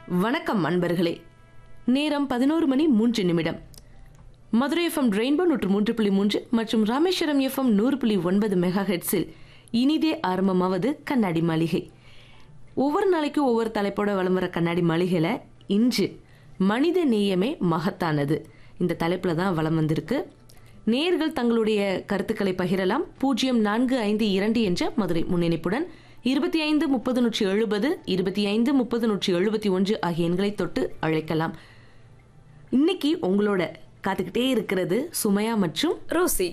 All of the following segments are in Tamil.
வணக்கம் அன்பர்களே நேரம் பதினோரு மணி மூன்று நிமிடம் மதுரை எஃப்எம் ரெயின்போ நூற்று மூன்று புள்ளி மூன்று மற்றும் ராமேஸ்வரம் எஃப்எம் நூறு புள்ளி ஒன்பது மெகா ஹெட்ஸில் இனிதே ஆரம்பமாவது கண்ணாடி மாளிகை ஒவ்வொரு நாளைக்கும் ஒவ்வொரு தலைப்போட வலம் வர கண்ணாடி மாளிகையில் இன்று மனித நேயமே மகத்தானது இந்த தலைப்பில் தான் வலம் வந்திருக்கு நேர்கள் தங்களுடைய கருத்துக்களை பகிரலாம் பூஜ்ஜியம் நான்கு ஐந்து இரண்டு என்ற மதுரை முன்னிணைப்புடன் இருபத்தி ஐந்து முப்பது நூற்றி எழுபது இருபத்தி ஐந்து முப்பது நூற்றி எழுபத்தி ஒன்று ஆகிய எண்களை தொட்டு அழைக்கலாம் இன்னைக்கு உங்களோட காத்துக்கிட்டே இருக்கிறது சுமையா மற்றும் ரோசி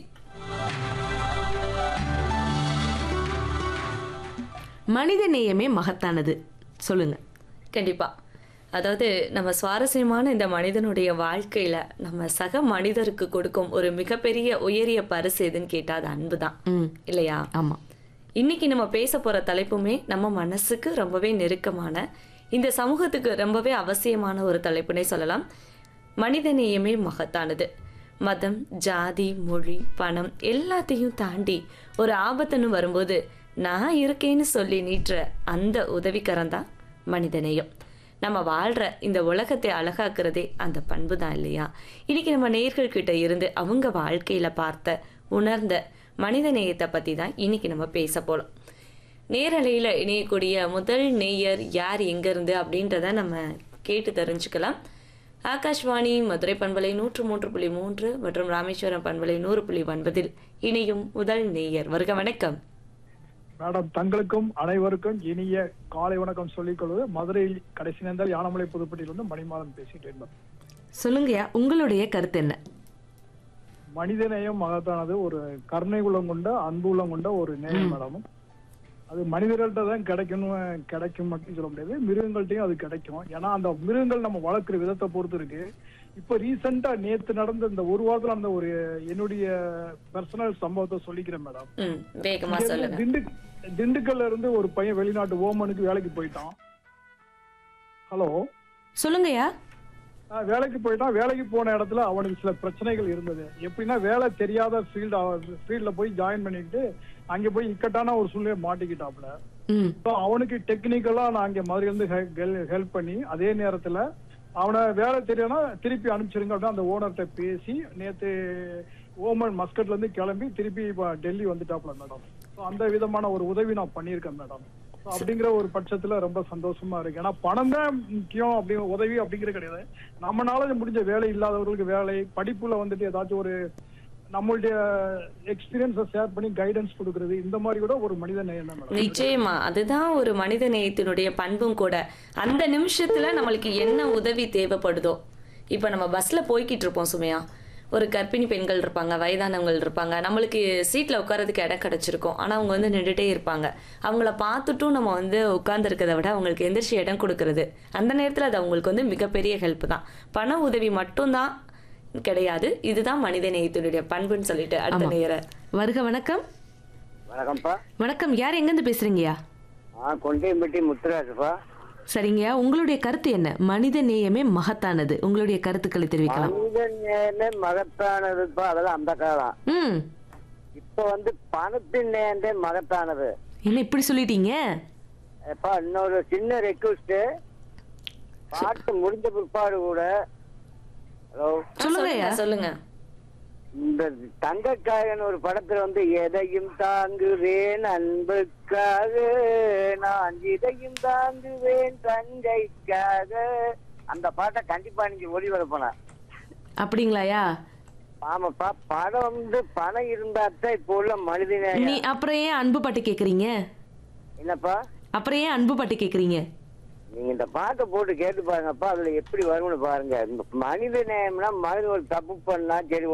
மனித நேயமே மகத்தானது சொல்லுங்க கண்டிப்பா அதாவது நம்ம சுவாரஸ்யமான இந்த மனிதனுடைய வாழ்க்கையில நம்ம சக மனிதருக்கு கொடுக்கும் ஒரு மிகப்பெரிய உயரிய பரிசு எதுன்னு கேட்டா அது அன்பு தான் ம் இல்லையா ஆமா இன்னைக்கு நம்ம பேச போற தலைப்புமே நம்ம மனசுக்கு ரொம்பவே நெருக்கமான இந்த சமூகத்துக்கு ரொம்பவே அவசியமான ஒரு தலைப்புனே சொல்லலாம் மனிதநேயமே மகத்தானது மதம் ஜாதி மொழி பணம் எல்லாத்தையும் தாண்டி ஒரு ஆபத்துன்னு வரும்போது நான் இருக்கேன்னு சொல்லி நீட்டுற அந்த உதவிக்கரம் தான் மனிதநேயம் நம்ம வாழ்ற இந்த உலகத்தை அழகாக்குறதே அந்த பண்பு தான் இல்லையா இன்னைக்கு நம்ம நேர்கள் கிட்ட இருந்து அவங்க வாழ்க்கையில பார்த்த உணர்ந்த மனித நேயத்தை பத்தி தான் இன்னைக்கு நம்ம பேச போறோம் நேரலையில இணையக்கூடிய முதல் நேயர் யார் எங்க இருந்து அப்படின்றத நம்ம கேட்டு தெரிஞ்சுக்கலாம் ஆகாஷ்வாணி மதுரை பண்பலை நூற்று மூன்று புள்ளி மூன்று மற்றும் ராமேஸ்வரம் பண்பலை நூறு புள்ளி ஒன்பதில் இணையும் முதல் நேயர் வருக வணக்கம் மேடம் தங்களுக்கும் அனைவருக்கும் இனிய காலை வணக்கம் சொல்லிக் கொள்வது மதுரையில் கடைசி நேர்ந்தால் யானமலை புதுப்பட்டியிலிருந்து மணிமாறன் பேசிட்டு இருந்தோம் சொல்லுங்கய்யா உங்களுடைய கருத்து என்ன மனிதநேயம் மகத்தானது ஒரு கருணை உள்ளம் கொண்ட அன்பு உள்ளம் கொண்ட ஒரு நேயம் மேடம் அது மனிதர்கள்ட்ட தான் கிடைக்கணும் கிடைக்கும் அப்படின்னு சொல்ல முடியாது மிருகங்கள்ட்டையும் அது கிடைக்கும் ஏன்னா அந்த மிருகங்கள் நம்ம வளர்க்குற விதத்தை பொறுத்து இருக்கு இப்ப ரீசெண்டா நேத்து நடந்த இந்த ஒரு வாரத்துல அந்த ஒரு என்னுடைய பர்சனல் சம்பவத்தை சொல்லிக்கிறேன் மேடம் ம் வேகமா இங்க இருந்து சொல்லுங்க திண்டு திண்டுக்கல்ல இருந்து ஒரு பையன் வெளிநாட்டு ஓமனுக்கு வேலைக்கு போயிட்டான் ஹலோ சொல்லுங்கய்யா ஆஹ் வேலைக்கு போயிட்டான் வேலைக்கு போன இடத்துல அவனுக்கு சில பிரச்சனைகள் இருந்தது எப்படின்னா வேலை தெரியாத ஃபீல்டு ஃபீல்ட்ல போய் ஜாயின் பண்ணிட்டு அங்க போய் இக்கட்டான ஒரு சூழ்நிலை மாட்டிக்கிட்டாப்ல ம் ஸோ அவனுக்கு டெக்னிக்கலா நான் அங்க மாதிரி இருந்து ஹெல்ப் பண்ணி அதே நேரத்துல அவனை வேலை தெரியலனா திருப்பி அனுப்பிச்சிருங்க அப்படின்னு அந்த ஓனர்கிட்ட பேசி நேத்து ஓமன் மஸ்கட்ல இருந்து கிளம்பி திருப்பி இப்ப டெல்லி வந்துட்டாப்ல மேடம் ஸோ அந்த விதமான ஒரு உதவி நான் பண்ணியிருக்கேன் மேடம் So அப்படிங்கிற ஒரு பட்சத்துல ரொம்ப சந்தோஷமா இருக்கு ஏன்னா பணம் தான் முக்கியம் அப்படி உதவி அப்படிங்கிறது கிடையாது நம்மளால முடிஞ்ச வேலை இல்லாதவர்களுக்கு வேலை படிப்புல வந்துட்டு ஏதாச்சும் ஒரு நம்மளுடைய எக்ஸ்பீரியன்ஸை ஷேர் பண்ணி கைடன்ஸ் கொடுக்கறது இந்த மாதிரி கூட ஒரு மனித நேயம் தான் மேடம் நிச்சயமா அதுதான் ஒரு மனித நேயத்தினுடைய பண்பும் கூட அந்த நிமிஷத்துல நம்மளுக்கு என்ன உதவி தேவைப்படுதோ இப்ப நம்ம பஸ்ல போய்கிட்டு இருப்போம் சுமையா ஒரு கர்ப்பிணி பெண்கள் இருப்பாங்க வயதானவங்கள் இருப்பாங்க நம்மளுக்கு சீட்ல உட்காரதுக்கு இடம் கிடைச்சிருக்கும் ஆனா அவங்க வந்து நின்றுட்டே இருப்பாங்க அவங்கள பார்த்துட்டும் நம்ம வந்து உட்கார்ந்துருக்கதை விட அவங்களுக்கு எந்திரிச்சு இடம் கொடுக்கறது அந்த நேரத்துல அது அவங்களுக்கு வந்து மிகப்பெரிய ஹெல்ப் தான் பண உதவி மட்டும்தான் கிடையாது இதுதான் மனித நேயத்தினுடைய பண்புன்னு சொல்லிட்டு அடுத்த ஆமா. நேர வருக வணக்கம் வணக்கம்ப்பா வணக்கம் யார் எங்கேருந்து பேசுறீங்கய்யா ஆ கொண்டையம்பட்டி முத்துராஜுப்பா சரிங்கய்யா உங்களுடைய கருத்து என்ன மனித நேயமே மகத்தானது உங்களுடைய கருத்துக்களை தெரிவிக்கலாம் மனித நேயமே மகத்தானதுப்பா அதெல்லாம் அந்த காலம் ம் இப்ப வந்து பணத்தின் நேயந்தே மகத்தானது என்ன இப்படி சொல்லிட்டீங்க எப்பா இன்னொரு சின்ன ரெக்வஸ்ட் பாட்டு முடிஞ்ச பிற்பாடு கூட ஹலோ சொல்லுங்கய்யா சொல்லுங்க இந்த தங்கக்காயன் ஒரு படத்துல வந்து எதையும் தாங்குவேன் அன்புக்காக நான் இதையும் தாங்குவேன் தங்கைக்காக அந்த பாட்டை கண்டிப்பா நீங்க ஒளிபரப்பலாம் அப்படிங்களாயா ஆமாப்பா பணம் வந்து பணம் இருந்தா தான் இப்போ உள்ள மனிதனே நீ அப்புறம் ஏன் அன்பு பாட்டு கேக்குறீங்க என்னப்பா அப்புறம் ஏன் அன்பு பாட்டு கேக்குறீங்க நீங்க இந்த பாட்டை போட்டு கேட்டு பாருங்கப்பா அதுல எப்படி வரும்னு பாருங்க இந்த மனித நேயம்னா மனிதன் ஒரு தப்பு பண்ணா சரி